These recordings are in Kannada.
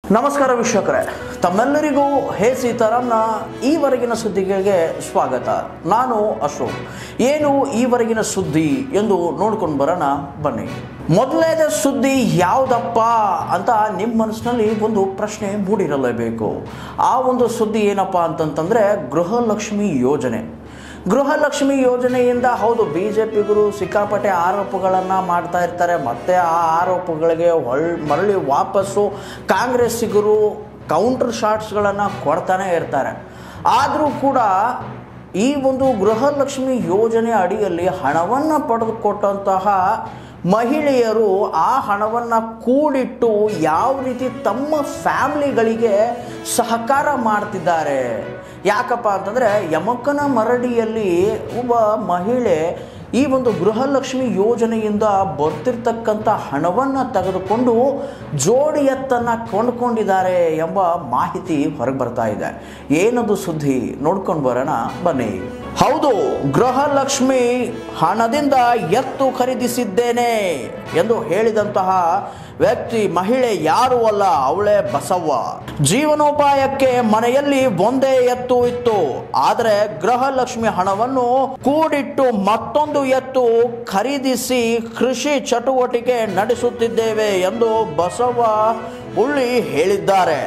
ನಮಸ್ಕಾರ ವೀಕ್ಷಕರೇ ತಮ್ಮೆಲ್ಲರಿಗೂ ಹೇ ಸೀತಾರಾಮ್ನ ಈವರೆಗಿನ ಸುದ್ದಿಗಳಿಗೆ ಸ್ವಾಗತ ನಾನು ಅಶೋಕ್ ಏನು ಈವರೆಗಿನ ಸುದ್ದಿ ಎಂದು ನೋಡ್ಕೊಂಡು ಬರೋಣ ಬನ್ನಿ ಮೊದಲನೇದ ಸುದ್ದಿ ಯಾವುದಪ್ಪ ಅಂತ ನಿಮ್ಮ ಮನಸ್ಸಿನಲ್ಲಿ ಒಂದು ಪ್ರಶ್ನೆ ಮೂಡಿರಲೇಬೇಕು ಆ ಒಂದು ಸುದ್ದಿ ಏನಪ್ಪ ಅಂತಂತಂದರೆ ಗೃಹಲಕ್ಷ್ಮಿ ಯೋಜನೆ ಗೃಹಲಕ್ಷ್ಮಿ ಯೋಜನೆಯಿಂದ ಹೌದು ಬಿ ಜೆ ಪಿಗರು ಸಿಕ್ಕಾಪಟ್ಟೆ ಆರೋಪಗಳನ್ನು ಮಾಡ್ತಾ ಇರ್ತಾರೆ ಮತ್ತೆ ಆ ಆರೋಪಗಳಿಗೆ ಹೊಳ್ ಮರಳಿ ವಾಪಸ್ಸು ಕಾಂಗ್ರೆಸ್ಸಿಗರು ಕೌಂಟರ್ ಶಾಟ್ಸ್ಗಳನ್ನು ಕೊಡ್ತಾನೆ ಇರ್ತಾರೆ ಆದರೂ ಕೂಡ ಈ ಒಂದು ಗೃಹಲಕ್ಷ್ಮಿ ಯೋಜನೆ ಅಡಿಯಲ್ಲಿ ಹಣವನ್ನು ಪಡೆದುಕೊಟ್ಟಂತಹ ಮಹಿಳೆಯರು ಆ ಹಣವನ್ನು ಕೂಡಿಟ್ಟು ಯಾವ ರೀತಿ ತಮ್ಮ ಫ್ಯಾಮ್ಲಿಗಳಿಗೆ ಸಹಕಾರ ಮಾಡ್ತಿದ್ದಾರೆ ಯಾಕಪ್ಪ ಅಂತಂದರೆ ಯಮಕನ ಮರಡಿಯಲ್ಲಿ ಒಬ್ಬ ಮಹಿಳೆ ಈ ಒಂದು ಗೃಹಲಕ್ಷ್ಮಿ ಯೋಜನೆಯಿಂದ ಬರ್ತಿರ್ತಕ್ಕಂಥ ಹಣವನ್ನು ತೆಗೆದುಕೊಂಡು ಜೋಡಿ ಎತ್ತನ್ನು ಕೊಂಡ್ಕೊಂಡಿದ್ದಾರೆ ಎಂಬ ಮಾಹಿತಿ ಹೊರಗೆ ಬರ್ತಾ ಇದೆ ಏನದು ಸುದ್ದಿ ನೋಡ್ಕೊಂಡು ಬರೋಣ ಬನ್ನಿ ಹೌದು ಗೃಹಲಕ್ಷ್ಮಿ ಹಣದಿಂದ ಎತ್ತು ಖರೀದಿಸಿದ್ದೇನೆ ಎಂದು ಹೇಳಿದಂತಹ ವ್ಯಕ್ತಿ ಮಹಿಳೆ ಯಾರು ಅಲ್ಲ ಅವಳೇ ಬಸವ್ವ ಜೀವನೋಪಾಯಕ್ಕೆ ಮನೆಯಲ್ಲಿ ಒಂದೇ ಎತ್ತು ಇತ್ತು ಆದರೆ ಗೃಹಲಕ್ಷ್ಮಿ ಹಣವನ್ನು ಕೂಡಿಟ್ಟು ಮತ್ತೊಂದು ಎತ್ತು ಖರೀದಿಸಿ ಕೃಷಿ ಚಟುವಟಿಕೆ ನಡೆಸುತ್ತಿದ್ದೇವೆ ಎಂದು ಬಸವ್ವ ಉಳ್ಳಿ ಹೇಳಿದ್ದಾರೆ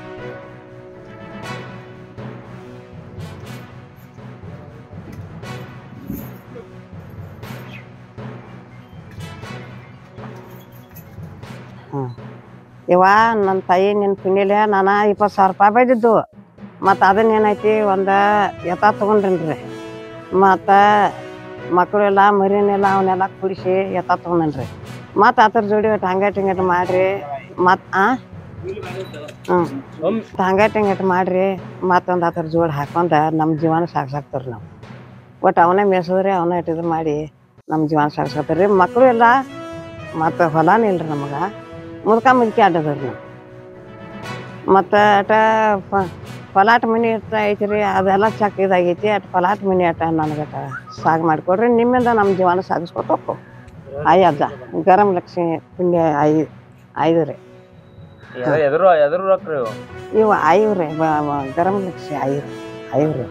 ಹ್ಞೂ ಇವ ನನ್ನ ತಾಯಿ ನಿನ್ನ ಪಿಂಡಿಲೆ ನಾನು ಇಪ್ಪತ್ತು ಸಾವಿರ ರೂಪಾಯಿ ಬೈದಿದ್ದು ಮತ್ತು ಅದನ್ನೇನೈತಿ ಒಂದು ಎತ್ತ ತೊಗೊಂಡ್ರಿ ಮತ್ತು ಮಕ್ಕಳೆಲ್ಲ ಮರಿನೆಲ್ಲ ಅವನ್ನೆಲ್ಲ ಕುಡಿಸಿ ಎತ್ತ ತೊಗೊಂಡೇನ್ರಿ ಮತ್ತು ಅದ್ರ ಜೋಡಿ ಒಟ್ಟು ಹಂಗಟ್ ಹಿಂಗಟ್ ಮಾಡಿರಿ ಮತ್ತು ಆ ಹ್ಞೂ ಹಂಗಟ್ ಹಿಂಗಟ್ ಮಾಡಿರಿ ಮತ್ತೊಂದು ಅದ್ರ ಜೋಡಿ ಹಾಕೊಂಡು ನಮ್ಮ ಜೀವನ ಸಾಗ್ಸಾಕ್ತಾರೆ ನಾವು ಒಟ್ಟು ಅವನೇ ಮೇಸಿದ್ರೆ ಅವನೇ ಇಟ್ಟಿದ್ದು ಮಾಡಿ ನಮ್ಮ ಜೀವನ ಸಾಗ್ಸಾಕ್ತಾರೆ ರೀ ಮಕ್ಕಳು ಎಲ್ಲ ಮತ್ತು ಹೊಲನೂ ಇಲ್ರಿ ನಮಗೆ ಮುದ್ಕ ಮುದ್ಕಿ ಅಡ್ಡದವ್ರಿ ನಾವು ಮತ್ತು ಅಟ ಪ- ಪಲಾಟ್ ಮನೆ ಇರ್ತ ಐತ್ರಿ ಅದೆಲ್ಲ ಚಕ್ ಇದಾಗೈತಿ ಅಟ್ ಪಲಾಟ್ ಮನೆ ಅಟ ನನಗಟ ಸಾగు ಮಾಡಿಕೊಡ್ರಿ ನಿಮ್ಮಿಂದ ನಮ್ಮ ಜೀವನ ಸಾಗಿಸ್ಕೊಟ್ಟು ಹೋಗ್ಕೊ ಆಯ್ ಅಜ್ಜ ಗರಂ ಲಕ್ಷ್ಮಿ ಪುಣ್ಯ ಐ ಐದು ರೀ ಎದ್ರ- ಎದುರು ಎದುರು ರೊಕ್ಕ ರೀ ಇವು. ಇವು ಐವು ರೀ ಬ- ಬ- ಗರಂ ಲಕ್ಷ್ಮಿ ಐದು ಐವು ರೀ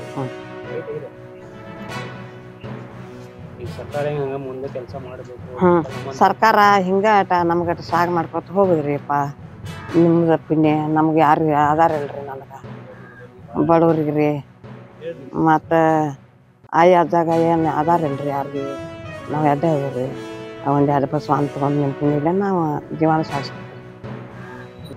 ಈ ಸರ್ಕಾರ ಹಿಂಗ ಮುಂದೆ ಕೆಲಸ ಮಾಡಬೇಕು ಹ್ಞೂ ಸರ್ಕಾರ ಹಿಂಗೆ ಅಟ ನಮ್ಗಟ ಸಾగు ಮಾಡ್ಕೊತ ಹೋಗುದ್ರಿಪ್ಪ ನಿಮ್ದು ಪುಣ್ಯ ನಮ್ಗೆ ಯಾರು ಆಧಾರ ಇಲ್ರಿ ನನಗೆ ಬಡವ್ರಿಗೆ ರೀ ಮತ್ತು ಆಯ್ ಅಜ್ಜಾಗ ಏನು ಆಧಾರ ಇಲ್ರಿ ಯಾರಿಗೆ ನಾವು ಎಡ್ಡೆ ಹೋಗ್ರಿ ಒಂದು ಎರಡು ಬಸ್ ಅಂತ ತೊಗೊಂಡು ನಿಮ್ಮ ಪುಣ್ಯಲೆ ನಾವು ಜೀವನ ಸಾಗಿಸ್ತೀವಿ